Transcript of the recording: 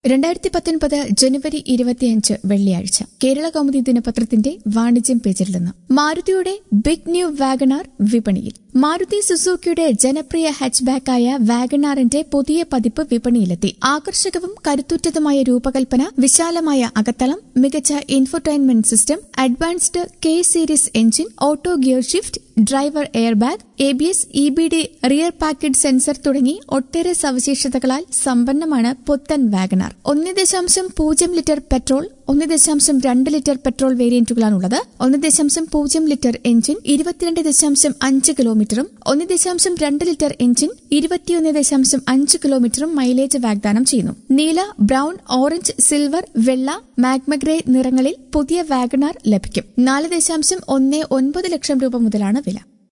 രണ്ടായിരത്തി പത്തൊൻപത് ജനുവരി ഇരുപത്തിയഞ്ച് വെള്ളിയാഴ്ച കേരള കൗമുദി ദിനപത്രത്തിന്റെ വാണിജ്യം പേജിൽ നിന്ന് മാരുതിയുടെ ബിഗ് ന്യൂ വാഗണാർ വിപണിയിൽ മാരുതി സുസുക്കിയുടെ ജനപ്രിയ ഹാച്ച്ബാക്കായ വാഗണാറിന്റെ പുതിയ പതിപ്പ് വിപണിയിലെത്തി ആകർഷകവും കരുത്തുറ്റതുമായ രൂപകൽപ്പന വിശാലമായ അകത്തളം മികച്ച infotainment system advanced K series engine auto gear shift driver airbag A B S E B D rear packet sensor തുടങ്ങി ഒട്ടേറെ സവിശേഷതകളാൽ സമ്പന്നമാണ് പുത്തൻ വാഗണാർ ഒന്ന് ദശാംശം പൂജ്യം ലിറ്റർ പെട്രോൾ ഒന്ന് ദശാംശം രണ്ട് ലിറ്റർ പെട്രോൾ വേരിയന്റുകളാണുള്ളത് ഒന്ന് ദശാംശം പൂജ്യം ലിറ്റർ എഞ്ചിൻ ഇരുപത്തിരണ്ട് ദശാംശം അഞ്ച് കിലോമീറ്ററും ഒന്ന് ദശാംശം രണ്ട് ലിറ്റർ എഞ്ചിൻ ഇരുപത്തിയൊന്ന് ദശാംശം അഞ്ച് കിലോമീറ്ററും മൈലേജ് വാഗ്ദാനം ചെയ്യുന്നു നീല ബ്രൌൺ ഓറഞ്ച് സിൽവർ വെള്ള മാഗ്മഗ്രേ നിറങ്ങളിൽ പുതിയ വാഗണാർ ലഭിക്കും നാല് ദശാംശം ഒന്ന് ഒൻപത് ലക്ഷം രൂപ മുതലാണ് വില